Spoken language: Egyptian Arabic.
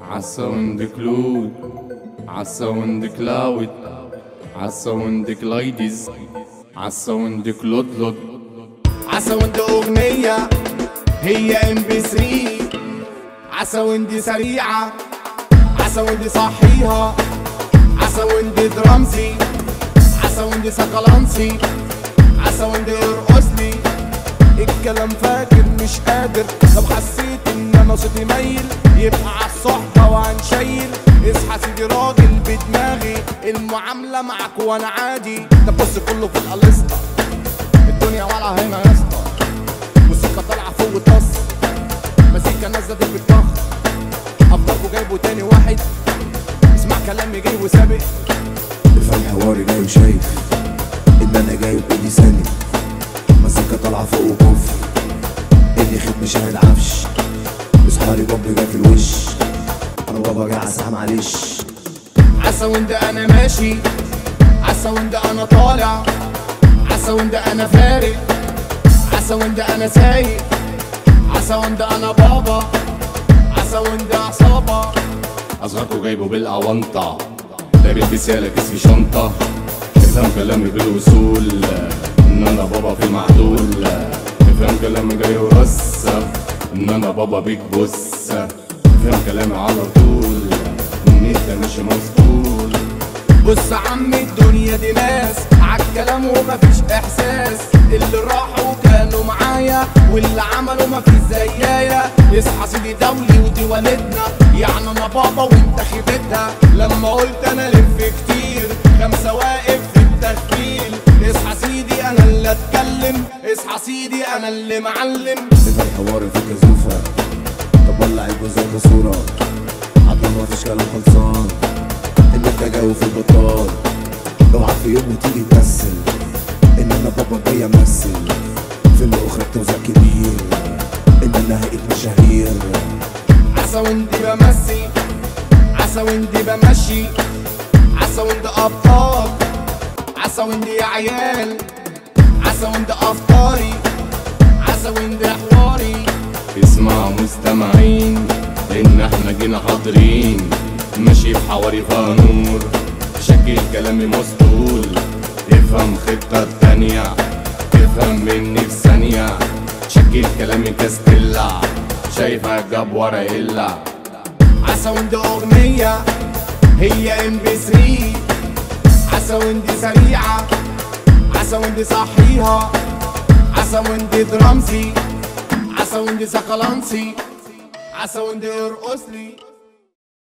عالساوند كلود عالساوند كلاود عالساوند كلايديز عالساوند كلود لود عساوند اغنية هي ام بي 3 عساوند سريعة عساوند صحيها عساوند درامسي عساوند سكالانسي عساوند ارقصلي الكلام فاكر مش قادر لو حسيت ان انا صوتي ميل يبقى عالصحبة وهنشيل اصحى سيدي راجل بدماغي المعاملة معك وانا عادي ده بص كله في القلسطة الدنيا والعة هنا يا اسطى والسكة طالعة فوق الطص مزيكا نازلة دي بالطخ افضلكوا جايبوا تاني واحد اسمع كلامي جاي وسابق افهم حواري جاي وشايف ان انا جاي بايدي سند مزيكا طالعه فوق وكفر اللي خد مش هيلعبش اصحابي بومب جاي في الوش انا بابا جاي عسى معلش عسى وند انا ماشي عسى وند انا طالع عسى وند انا فارق عسى وند انا سايق عسى وند انا بابا عسى وند عصابة أصغركوا جايبه بالأونطة لابس بسالة كيس في شنطة افهم كلامي بالوصول إن أنا بابا في معدول افهم كلامي جاي ورصة إن أنا بابا بيك بص افهم كلامي على طول إن أنت مش مسؤول بص عم الدنيا دي ناس عالكلام ومفيش احساس اللي راحوا كانوا معايا واللي عملوا مفيش زيايا اصحى سيدي دولي ودي والدنا يعني انا بابا وانت خيبتها لما قلت انا لف كتير خمسة واقف في التخيل اصحى سيدي انا اللي اتكلم اصحى سيدي انا اللي معلم افهم حواري في كزوفه طب ولع الجوزات صوره عطل مفيش كلام خلصان ان انت جاي في البطال اوعى في يوم وتيجي تمثل ان انا بابا جاي امثل فيلم اخرى توزع كبير ان انا هقيت مشاهير عسى وندي بمسي عسى وندي بمشي عسى وندي ابطال عسى وندي يا عيال عسى وندي افطاري عسى وندي حواري اسمع مستمعين لان احنا جينا حاضرين ماشي في حواري فيها نور شكل كلامي مسطول افهم خطة التانية افهم مني في ثانية شكل كلامي كاستيلا شايفها جاب ورا إلا عسى وندي اغنية هي ام بي 3 عسى وندي سريعة عسى وندي صحيها عسى وندي درامسي عسى وندي سكالانسي عسى وندي ارقصلي